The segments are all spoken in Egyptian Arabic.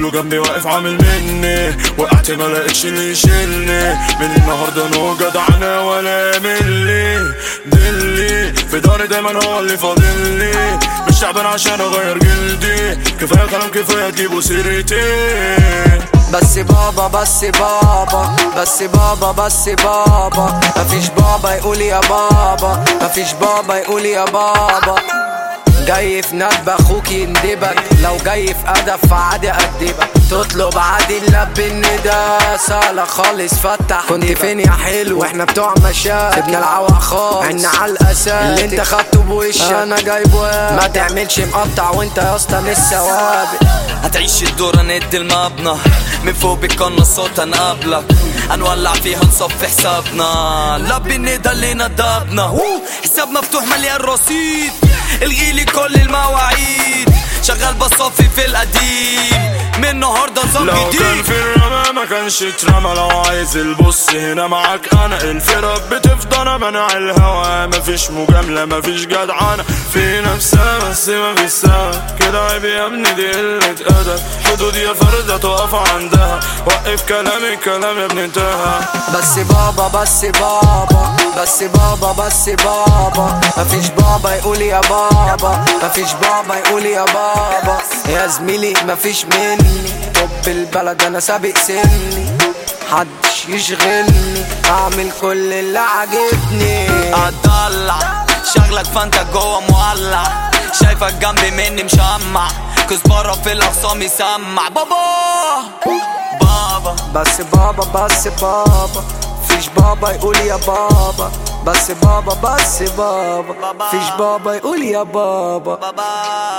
كله جنبي واقف عامل مني وقعت ما لقيتش اللي يشيلني من النهارده نو جدعنا ولا ملي دلي في داري دايما هو اللي فاضلي مش تعبان عشان اغير جلدي كفايه كلام كفايه تجيبوا سيرتي بس بابا بس بابا بس بابا بس بابا مفيش بابا يقول يا بابا مفيش بابا يقول يا بابا جاي في ندب اخوك يندبك لو جاي في ادب فعادي ادبك تطلب عادي نلبي الندى سهلة خالص فتح كنت فين يا حلو واحنا بتوع مشاكل سيبنا العوق خالص عنا على الاساس اللي انت خدته بوشك انا جايبه ما تعملش مقطع وانت يا اسطى مش سوابق هتعيش الدور ند المبنى من فوق بيكون الصوت هنقابلك هنولع فيها نصفي حسابنا لبي الندى اللي ندبنا هو، حساب مفتوح مليان رصيد الغيلي كل المواعيد شغال بصفي في القديم من النهارده نظام لو كان جديد في الرمى ما كانش اترمى لو عايز البص هنا معاك انا الفرق بتفضل منع الهوى مفيش مجاملة مفيش جدعنة في نفسها بس مفيش سوا كده عيب يا ابني دي قلة ادب حدود يا فردة تقف عندها وقف كلامي كلام يا ابني انتهى بس بابا بس بابا بس بابا بس بابا مفيش بابا يقول يا بابا مفيش بابا يقول يا بابا يا زميلي مفيش مني طب البلد انا سابق سني حدش يشغلني اعمل كل اللي عاجبني اتدلع شغلك فانت جوه مولع شايفك جنبي مني مشمع كزبرة في الاخصام يسمع بابا بابا بس بابا بس بابا فيش بابا يقول يا بابا بس بابا بس بابا فيش بابا يقول يا بابا بابا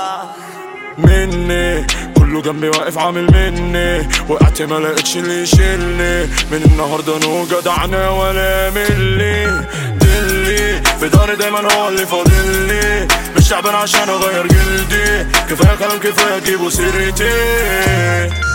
مني كله جنبي واقف عامل مني وقعت ما لقيتش اللي يشيلني من النهارده نو جدعنا ولا ملي دلي في داري دايما هو اللي فاضلي مش تعبان عشان اغير جلدي كفايه كلام كفايه تجيبوا سيرتي